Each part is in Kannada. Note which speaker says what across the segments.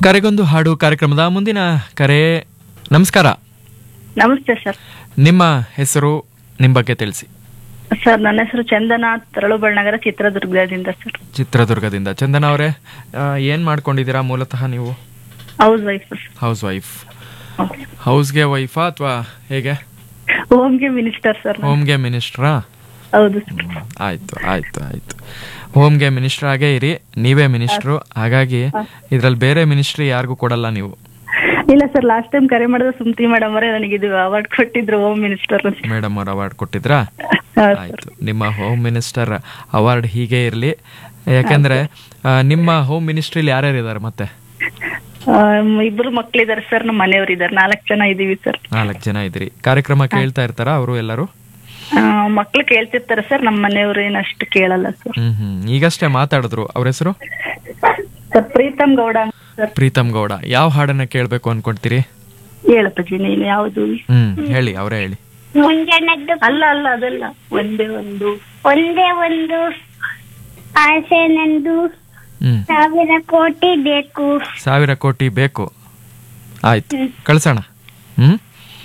Speaker 1: ಕರೆಗೊಂದು ಹಾಡು ಕಾರ್ಯಕ್ರಮದ ಮುಂದಿನ ಕರೆ ನಮಸ್ಕಾರ
Speaker 2: ನಮಸ್ತೆ ಸರ್
Speaker 1: ನಿಮ್ಮ ಹೆಸರು ನಿಮ್ಮ ಬಗ್ಗೆ ತಿಳಿಸಿ
Speaker 2: ಸರ್ ನನ್ನ ಹೆಸರು ಚಂದನ ತರಳುಬಳ್ನಗರ ಚಿತ್ರದುರ್ಗದಿಂದ ಸರ್
Speaker 1: ಚಿತ್ರದುರ್ಗದಿಂದ ಚಂದನ ಅವರೇ ಆ, ಏನ್ ಮಾಡ್ಕೊಂಡಿದ್ದೀರಾ ಮೂಲತಃ ನೀವು
Speaker 2: ಹೌಸ್ ವೈಫ್
Speaker 1: ಹೌಸ್ ವೈಫ್ ಹೌಸ್ಗೆ ವೈಫಾ ಅಥವಾ ಹೇಗೆ
Speaker 2: ಹೋಮ್ಗೆ ಮಿನಿಸ್ಟರ್ ಸರ್ ನಾನು.
Speaker 1: ಹೋಮ್ಗೆ ಮಿನಿಸ್ಟ್ರಾ
Speaker 2: ಹೌದು ಸರ್
Speaker 1: ಆಯ್ತು ಆಯ್ತು ಆಯ್ತು ಹೋಮ್ಗೆ ಮಿನಿಸ್ಟರ್ ಆಗೇ ಇರಿ ನೀವೇ ಮಿನಿಸ್ಟ್ರು ಹಾಗಾಗಿ ಇದ್ರಲ್ಲಿ ಬೇರೆ ಮಿನಿಸ್ಟ್ರಿ ಯಾರಿಗೂ ಕೊಡಲ್ಲ ನೀವು
Speaker 2: ಇಲ್ಲ ಸರ್ ಲಾಸ್ಟ್ ಟೈಮ್ ಕರೆ ಮಾಡಿದ ಸುಮ್ತಿ ಮೇಡಮ್ ಅವರೇ ನನಗೆ ಇದು ಅವಾರ್ಡ್ ಕೊಟ್ಟಿದ್ರು ಹೋಮ್ ಮಿನಿಸ್ಟರ್
Speaker 1: ಮೇಡಮ್ ಅವ್ರ ಅವಾರ್ಡ್ ಕೊಟ್ಟಿದ್ರಾ ಆಯ್ತು ನಿಮ್ಮ ಹೋಮ್ ಮಿನಿಸ್ಟರ್ ಅವಾರ್ಡ್ ಹೀಗೆ ಇರಲಿ ಯಾಕಂದ್ರೆ ಆ, ನಿಮ್ಮ ಹೋಮ್ ಮಿನಿಸ್ಟ್ರಿಲಿ ಯಾರ್ಯಾರು ಇದ್ದಾರೆ ಮತ್ತೆ
Speaker 2: ಇಬ್ರು ಮಕ್ಳಿದಾರೆ ಸರ್ ನಮ್ಮ ಮನೆಯವ್ರು ಇದಾರೆ ನಾಲ್ಕು ಜನ ಇದೀವಿ ಸರ್
Speaker 1: ನಾಲ್ಕು ಜನ ಇದ್ರಿ ಕಾರ್ಯಕ್ರಮ ಕೇಳ್ತಾ ಇರ್ತಾರ ಅವರು ಎಲ್ಲರೂ
Speaker 2: ಮಕ್ಳು ಕೇಳ್ತಿರ್ತಾರೆ ಸರ್ ನಮ್ಮ ಮನೆಯವ್ರು ಏನು ಅಷ್ಟು ಕೇಳಲ್ಲ ಸರ್
Speaker 1: ಹ್ಮ್ ಹ್ಮ್ ಈಗಷ್ಟೇ ಮಾತಾಡಿದ್ರು ಅವ್ರ ಹೆಸರು
Speaker 2: ಸರ್ ಪ್ರೀತಮ್ ಗೌಡ ಸರ್
Speaker 1: ಪ್ರೀತಮ್ ಗೌಡ ಯಾವ ಹಾಡನ್ನ ಕೇಳ್ಬೇಕು ಅನ್ಕೊಂತೀರಿ
Speaker 2: ಹೇಳಪ್ಪಾಜಿ ನೀನು ಯಾವುದು
Speaker 1: ಹ್ಮ್ ಹೇಳಿ ಅವರೇ ಹೇಳಿ
Speaker 3: ಮುಂಜಾನೆದ್ದು
Speaker 2: ಅಲ್ಲ ಅಲ್ಲ ಅದಲ್ಲ ಒಂದೇ ಒಂದು
Speaker 3: ಒಂದೇ ಒಂದು ಆಸೆ ನಂದು
Speaker 1: ಹ್ಮ್
Speaker 3: ಸಾವಿರ ಕೋಟಿ ಬೇಕು
Speaker 1: ಸಾವಿರ ಕೋಟಿ ಬೇಕು ಆಯ್ತು ಕಳ್ಸೋಣ ಹ್ಮ್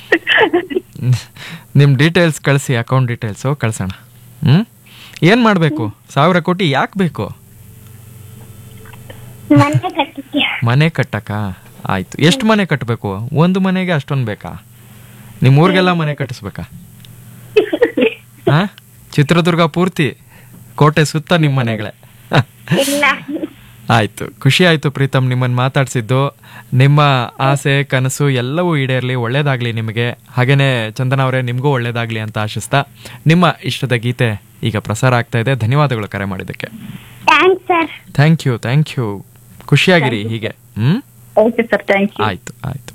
Speaker 1: ನಿಮ್ ಡೀಟೇಲ್ಸ್ ಕಳಿಸಿ ಅಕೌಂಟ್ ಡೀಟೇಲ್ಸು ಕಳ್ಸೋಣ ಹ್ಮ್ ಏನ್ ಮಾಡ್ಬೇಕು ಸಾವಿರ ಕೋಟಿ ಯಾಕೆ ಬೇಕು
Speaker 3: ಮನೆ ಕಟ್ಟಿದ್ಯ
Speaker 1: ಮನೆ ಕಟ್ಟಕ್ಕ ಆಯ್ತು ಎಷ್ಟು ಮನೆ ಕಟ್ಟಬೇಕು ಒಂದು ಮನೆಗೆ ಅಷ್ಟೊಂದು ಬೇಕಾ ನಿಮ್ಮ ಊರಿಗೆಲ್ಲ ಮನೆ ಕಟ್ಟಿಸ್ಬೇಕಾ ಹಾ ಚಿತ್ರದುರ್ಗ ಪೂರ್ತಿ ಕೋಟೆ ಸುತ್ತ ನಿಮ್ಮ ಮನೆಗಳೇ
Speaker 3: ಇಲ್ಲ
Speaker 1: ಆಯ್ತು ಖುಷಿ ಆಯ್ತು ಪ್ರೀತಮ್ ನಿಮ್ಮನ್ನು ಮಾತಾಡ್ಸಿದ್ದು ನಿಮ್ಮ ಆಸೆ ಕನಸು ಎಲ್ಲವೂ ಈಡೇರಲಿ ಒಳ್ಳೇದಾಗ್ಲಿ ನಿಮಗೆ ಹಾಗೇನೆ ಚಂದನ ಅವರೇ ನಿಮಗೂ ಒಳ್ಳೇದಾಗ್ಲಿ ಅಂತ ಆಶಿಸ್ತಾ ನಿಮ್ಮ ಇಷ್ಟದ ಗೀತೆ ಈಗ ಪ್ರಸಾರ ಆಗ್ತಾ ಇದೆ ಧನ್ಯವಾದಗಳು ಕರೆ ಮಾಡಿದ್ದಕ್ಕೆ
Speaker 3: thanks sir
Speaker 1: thank you thank you ಖುಷಿಯಾಗಿರಿ ಹೀಗೆ hmm
Speaker 2: okay sir thank you
Speaker 1: ಆಯ್ತು ಆಯ್ತು